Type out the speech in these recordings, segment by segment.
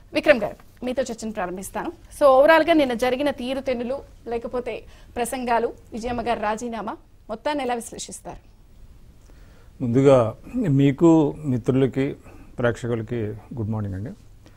విక్రమ్ గారు మీతో చర్చను ప్రారంభిస్తాను సో ఓవరాల్ గా నిన్న జరిగిన తీరుతెన్నులు లేకపోతే ప్రసంగాలు విజయమ్మ గారి రాజీనామా మొత్తాన్ని ఎలా విశ్లేషిస్తారు ముందుగా మీకు మిత్రులకి ప్రేక్షకులకి గుడ్ మార్నింగ్ అండి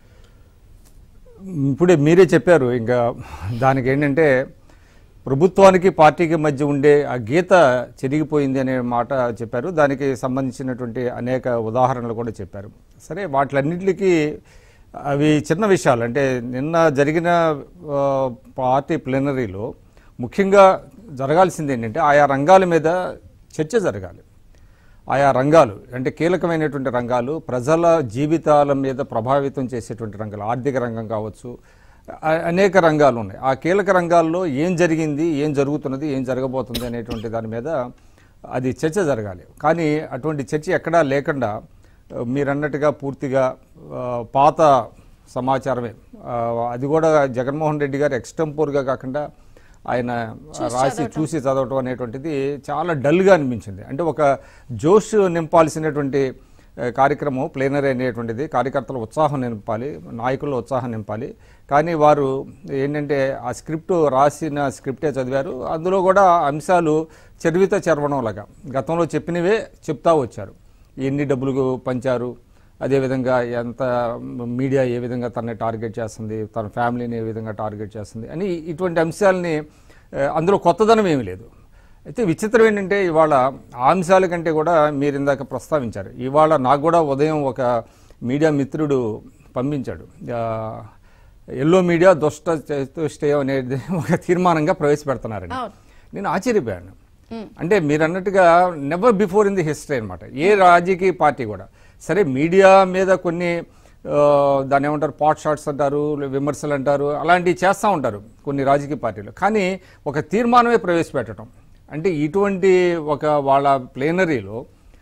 ఇప్పుడే మీరే చెప్పారు ఇంకా దానికి ఏంటంటే ప్రభుత్వానికి పార్టీకి మధ్య ఉండే ఆ గీత చెరిగిపోయింది అనే మాట చెప్పారు దానికి సంబంధించినటువంటి అనేక ఉదాహరణలు కూడా చెప్పారు సరే వాటిలన్నింటికి అవి చిన్న విషయాలు అంటే నిన్న జరిగిన ఆ, పార్టీ ప్లీనరీలో ముఖ్యంగా జరగాల్సింది ఏంటంటే ఆయా రంగాల మీద చర్చ జరగాలి ఆయా రంగాలు అంటే కీలకమైనటువంటి రంగాలు ప్రజల జీవితాల మీద ప్రభావితం చేసేటువంటి రంగాలు ఆర్థిక రంగం కావచ్చు అ- అనేక రంగాలు ఉన్నాయి ఆ కీలక రంగాల్లో ఏం జరిగింది ఏం జరుగుతున్నది ఏం జరగబోతుంది అనేటువంటి దాని మీద అది చర్చ జరగాలి కానీ అటువంటి చర్చ ఎక్కడా లేకుండా ఆ, మీరన్నట్టుగా పూర్తిగా ఆ, పాత సమాచారమే ఆ, అది కూడా జగన్మోహన్ రెడ్డి గారు ఎక్స్టెంపోర్గా కాకుండా ఆయన రాసి చూసి చదవటం అనేటువంటిది చాలా డల్గా అనిపించింది అంటే ఒక జోష్ నింపాల్సినటువంటి ఆ, కార్యక్రమం ప్లేనరీ అనేటువంటిది కార్యకర్తల ఉత్సాహం నింపాలి నాయకుల ఉత్సాహం నింపాలి కానీ వారు ఏంటంటే ఆ స్క్రిప్ట్ రాసిన స్క్రిప్టే చదివారు అందులో కూడా అంశాలు చరివిత చర్వణంలాగా గతంలో చెప్పినవే చెప్తా వచ్చారు ఎన్ని డబ్బులు పంచారు అదేవిధంగా ఎంత మీడియా ఏ విధంగా తనని టార్గెట్ చేస్తుంది తన ఫ్యామిలీని ఏ విధంగా టార్గెట్ చేస్తుంది అని ఇటువంటి అంశాలని ఆ, అందులో కొత్తదనం ఏమీ లేదు అయితే విచిత్రం ఏంటంటే ఇవాళ ఆ అంశాల కంటే కూడా మీరు ఇందాక ప్రస్తావించారు ఇవాళ నాకు కూడా ఉదయం ఒక మీడియా మిత్రుడు పంపించాడు ఆ, ఎల్లో మీడియా దుష్ట చతుష్టయం అనేది ఒక తీర్మానంగా ప్రవేశపెడుతున్నారని అవును. నేను ఆశ్చర్యపోయాను అంటే మీరు అన్నట్టుగా never before in the history అనమాట ఏ రాజకీయ పార్టీ కూడా సరే మీడియా మీద కొన్ని ఆ, దాన్ని ఏమంటారు పాట్ షాట్స్ అంటారు విమర్శలు అంటారు అలాంటివి చేస్తూ ఉంటారు కొన్ని రాజకీయ పార్టీలు కానీ ఒక తీర్మానమే ప్రవేశపెట్టడం అంటే ఇటువంటి ఒక వాళ్ళ ప్లేనరీలో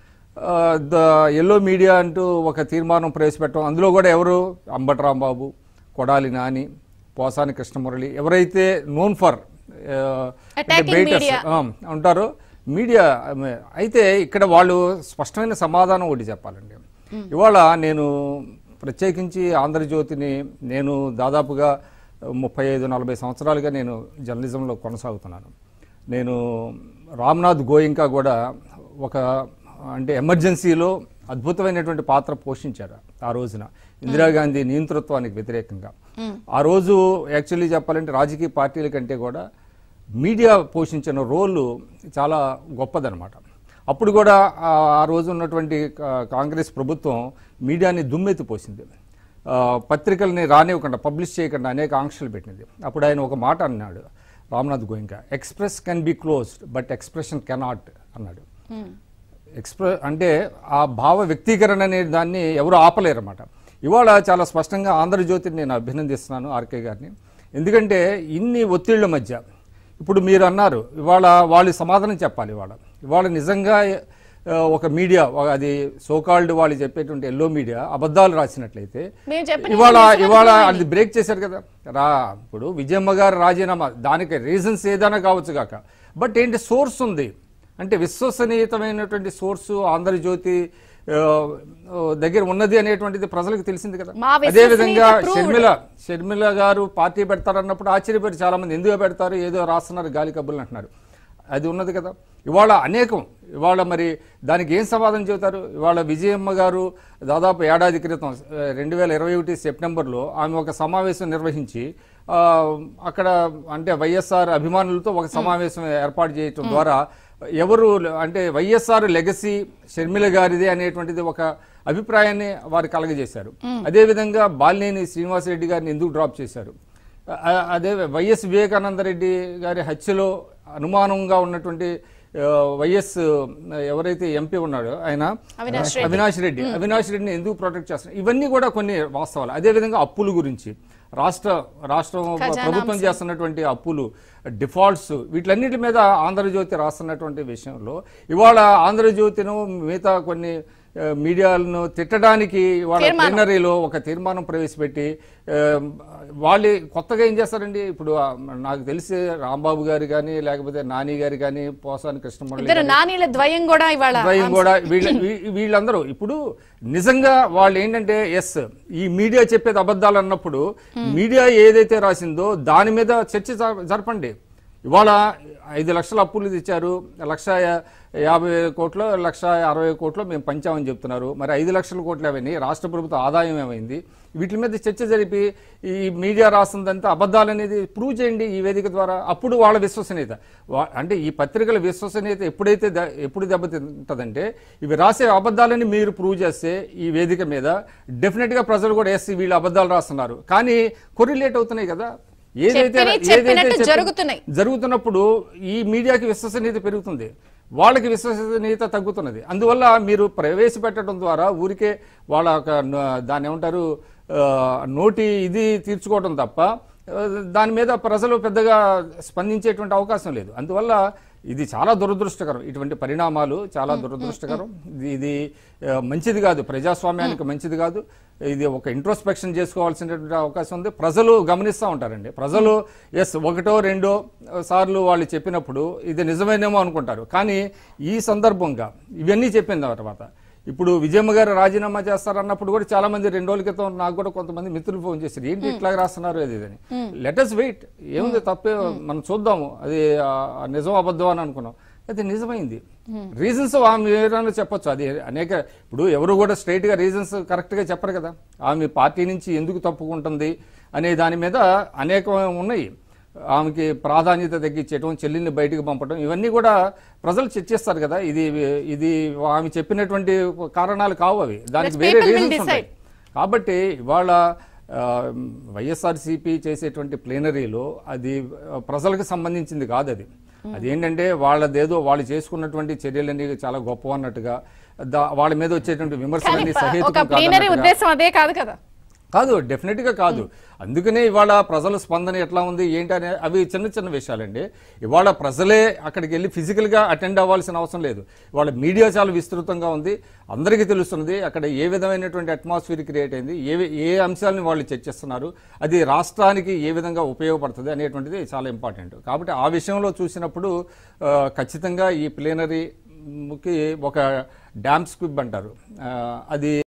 ద ఎల్లో మీడియా అంటూ ఒక తీర్మానం ప్రవేశపెట్టడం అందులో కూడా ఎవరు అంబటి రాంబాబు కొడాలి నాని పోసాని కృష్ణమురళి ఎవరైతే నోన్ ఫర్ Attacking media. ఉంటారో మీడియా ఆమె, అయితే ఇక్కడ వాళ్ళు స్పష్టమైన సమాధానం ఒకటి చెప్పాలండి ఇవాళ నేను ప్రత్యేకించి ఆంధ్రజ్యోతిని నేను దాదాపుగా ముప్పై ఐదు నలభై సంవత్సరాలుగా నేను జర్నలిజంలో కొనసాగుతున్నాను నేను రామ్నాథ్ గోయింకా కూడా ఒక అంటే ఎమర్జెన్సీలో అద్భుతమైనటువంటి పాత్ర పోషించారు ఆ రోజున ఇందిరాగాంధీ నియంతృత్వానికి వ్యతిరేకంగా ఆ రోజు యాక్చువల్లీ చెప్పాలంటే రాజకీయ పార్టీల కంటే కూడా మీడియా పోషించిన రోల్ చాలా గొప్పదనమాట అప్పుడు కూడా ఆ ఆ రోజు ఉన్నటువంటి కా- కాంగ్రెస్ ప్రభుత్వం మీడియాని దుమ్మెత్తిపోసింది ఆ, పత్రికల్ని రానివ్వకుండా పబ్లిష్ చేయకుండా అనేక ఆంక్షలు పెట్టింది అప్పుడు ఆయన ఒక మాట అన్నాడు Ramnath Goenka express can be closed but expression cannot అన్నాడు ఎక్స్ప్రె అంటే ఆ భావ వ్యక్తీకరణ అనే దాన్ని ఎవరు ఆపలేరన్నమాట ఇవాళ చాలా స్పష్టంగా ఆంధ్రజ్యోతిని నేను అభినందిస్తున్నాను ఆర్కే గారిని ఎందుకంటే ఇన్ని ఒత్తిళ్ల మధ్య ఇప్పుడు మీరు అన్నారు ఇవాళ వాళ్ళు సమాధానం చెప్పాలి ఇవాళ ఇవాళ నిజంగా ఆ, ఒక మీడియా ఒక- అది సోకాల్డ్ వాళ్ళు చెప్పేటువంటి ఎల్లో మీడియా అబద్ధాలు రాసినట్లయితే మేము చెప్పిన ఇవాళ నిజమని ఇవాళ చెప్పాలి. అది బ్రేక్ చేశారు కదా రా ఇప్పుడు విజయమ్మ గారు రాజీనామా దానికి రీజన్స్ ఏదైనా కావచ్చు కాక బట్ ఏంటి సోర్స్ ఉంది అంటే విశ్వసనీయతమైనటువంటి సోర్సు ఆంధ్రజ్యోతి ఆ, ఆ, దగ్గర ఉన్నది అనేటువంటిది ప్రజలకు తెలిసింది కదా మా అదే విధంగా విశ్వసనీయత proved. షర్మిల షర్మిల గారు పార్టీ పెడతారన్నప్పుడు ఆశ్చర్యపోయారు చాలా మంది ఎందుకు పెడతారు ఏదో రాస్తున్నారు గాలి కబ్బులు అంటున్నారు అది ఉన్నది కదా ఇవాళ అనేకం ఇవాళ మరి దానికి ఏం సమాధానం చెబుతారు ఇవాళ విజయమ్మ గారు దాదాపు ఏడాది క్రితం రెండు వేల ఇరవై ఒకటి సెప్టెంబర్లో ఆమె ఒక సమావేశం నిర్వహించి ఆ, అక్కడ అంటే వైఎస్ఆర్ అభిమానులతో ఒక సమావేశం ఏర్పాటు చేయటం ద్వారా ఎవరు అంటే వైఎస్ఆర్ లెగసీ షర్మిల గారిదే అనేటువంటిది ఒక అభిప్రాయాన్ని వారు కలగజేశారు అదేవిధంగా బాలినేని శ్రీనివాసరెడ్డి గారిని ఎందుకు డ్రాప్ చేశారు ఆ- అదే వైఎస్ వివేకానంద రెడ్డి గారి హత్యలో అనుమానంగా ఉన్నటువంటి ఆ, వైఎస్ ఎవరైతే ఎంపీ ఉన్నాడో ఆయన అవినాష్ అవినాష్ రెడ్డి అవినాష్ రెడ్డిని ఎందుకు ప్రొటెక్ట్ చేస్తున్నారు ఇవన్నీ కూడా కొన్ని వాస్తవాలు అదేవిధంగా అప్పుల గురించి రాష్ట్ర రాష్ట్రం ఖజానా ప్రభుత్వం చేస్తున్నటువంటి అప్పులు డిఫాల్ట్స్ వీటిలన్నిటి మీద ఆంధ్రజ్యోతి రాస్తున్నటువంటి విషయంలో ఇవాళ ఆంధ్రజ్యోతిను మిగతా కొన్ని ఆ, మీడియాలను తిట్టడానికి వాళ్ళ తీర్మానం. ప్లీనరీలో ఒక తీర్మానం ప్రవేశపెట్టి ఆ, వాళ్ళు కొత్తగా ఏం చేస్తారండి ఇప్పుడు ఆ, నాకు తెలిసి రాంబాబు గారు కానీ లేకపోతే నాని గారు కానీ పోసాని కృష్ణమురళి ఇద్దరు నానీల ద్వయం కూడా ఇవాళ ద్వయం కూడా వీళ్ళ వీ- వీళ్ళందరూ ఇప్పుడు నిజంగా వాళ్ళు ఏంటంటే ఎస్ ఈ మీడియా చెప్పేది అబద్ధాలు అన్నప్పుడు మీడియా ఏదైతే రాసిందో దాని మీద చర్చ జ- జరపండి ఇవాళ ఐదు లక్షల అప్పులు తెచ్చారు లక్ష యా- యాభై కోట్లు లక్ష అరవై కోట్లు మేము పంచామని చెప్తున్నారు మరి ఐదు లక్షల కోట్లు అవన్నీ రాష్ట్ర ప్రభుత్వ ఆదాయం ఏమైంది వీటి మీద చర్చ జరిపి ఈ మీడియా రాస్తుందంతా అబద్ధాలు అనేది ప్రూవ్ చేయండి ఈ వేదిక ద్వారా అప్పుడు వాళ్ళ విశ్వసనీయత వా- అంటే ఈ పత్రికల విశ్వసనీయత ఎప్పుడైతే ద- ఎప్పుడు దెబ్బతింటదంటే ఇవి రాసే అబద్ధాలని మీరు ప్రూవ్ చేస్తే ఈ వేదిక మీద డెఫినెట్గా ప్రజలు కూడా ఎస్ వీళ్ళు అబద్ధాలు రాస్తున్నారు కానీ కొరిలేట్ అవుతున్నాయి కదా ఏదైతే చెప్పినవి ఏదైతే చెప్పినట్టు చెప్పి- జరుగుతున్నాయి. జరుగుతున్నప్పుడు ఈ మీడియాకి విశ్వసనీయత పెరుగుతుంది వాళ్ళకి విశ్వసనీయత తగ్గుతున్నది అందువల్ల మీరు ప్రవేశపెట్టడం ద్వారా ఊరికే వాళ్ళ ఒక న- దాన్ని ఏమంటారు ఆ, నోటి ఇది తీర్చుకోవడం తప్ప ఆ, దాని మీద ప్రజలు పెద్దగా స్పందించేటువంటి అవకాశం లేదు అందువల్ల ఇది చాలా దురదృష్టకరం ఇటువంటి పరిణామాలు చాలా దురదృష్టకరం ఇది- ఇది ఆ, మంచిది కాదు ప్రజాస్వామ్యానికి మంచిది కాదు ఇది ఒక ఇంట్రోస్పెక్షన్ చేసుకోవాల్సినటువంటి అవకాశం ఉంది ప్రజలు గమనిస్తూ ఉంటారండి ప్రజలు ఎస్ ఒకటో రెండో సార్లు వాళ్ళు చెప్పినప్పుడు ఇది నిజమేనేమో అనుకుంటారు కానీ ఈ సందర్భంగా ఇవన్నీ చెప్పిన తర్వాత ఇప్పుడు విజయమ్మ గారు రాజీనామా చేస్తారన్నప్పుడు కూడా చాలా మంది రెండు రోజుల క్రితం నాకు కూడా కొంతమంది మిత్రులు ఫోన్ చేశారు ఏంటి ఇట్లా రాస్తున్నారు అది ఇదని లెటర్స్ వెయిట్ ఏముంది తప్పే మనం చూద్దాము అది ఆ, నిజం అబద్ధం అని అనుకున్నాం అది నిజమైంది రీజన్స్ ఆమె ఏదైనా చెప్పొచ్చు అది అనేక ఇప్పుడు ఎవరు కూడా స్ట్రైట్ గా రీజన్స్ కరెక్ట్ గా చెప్పరు కదా ఆమె పార్టీ నుంచి ఎందుకు తప్పుకుంటుంది అనే దాని మీద అనేక ఉన్నాయి ఆమెకి ప్రాధాన్యత తగ్గించడం చెల్లిని బయటికి పంపడం ఇవన్నీ కూడా ప్రజలు చర్చిస్తారు కదా ఇది ఇది ఆమె చెప్పినటువంటి కారణాలు కావు అవి దానికి Plus వేరే people will రీజన్స్ ఉంటాయి కాబట్టి ఇవాళ ఆ, వైఎస్ఆర్సీపీ చేసేటువంటి ప్లేనరీలో అది ఆ, ప్రజలకు సంబంధించింది కాదు అది అదేంటంటే వాళ్ళదేదో వాళ్ళు చేసుకున్నటువంటి చర్యలన్నీ చాలా గొప్ప అన్నట్టుగా దా- వాళ్ళ మీద వచ్చేటువంటి కానీ విమర్శలన్నీ ఒక సహేతుకం ప్లీనరీ కాదన్నట్టుగా ఉద్దేశం అదే కాదు కదా కాదు డెఫినెట్ గా కాదు అందుకనే ఇవాళ ప్రజల స్పందన ఎట్లా ఉంది ఏంటి అనే అవి చిన్న చిన్న విషయాలండి ఇవాళ ప్రజలే అక్కడికి వెళ్ళి ఫిజికల్ గా అటెండ్ అవ్వాల్సిన అవసరం లేదు ఇవాళ మీడియా చాలా విస్తృతంగా ఉంది అందరికీ తెలుస్తున్నది అక్కడ ఏ విధమైనటువంటి అట్మాస్ఫియర్ క్రియేట్ అయింది ఏ ఏ అంశాలను వాళ్ళు చర్చిస్తున్నారు అది రాష్ట్రానికి ఏ విధంగా ఉపయోగపడుతుంది అనేటువంటిది చాలా ఇంపార్టెంట్ కాబట్టి ఆ విషయంలో చూసినప్పుడు ఆ, ఖచ్చితంగా ఈ ప్లేనరీ ఒక డ్యామ్ స్క్విబ్ అంటారు ఆ, అది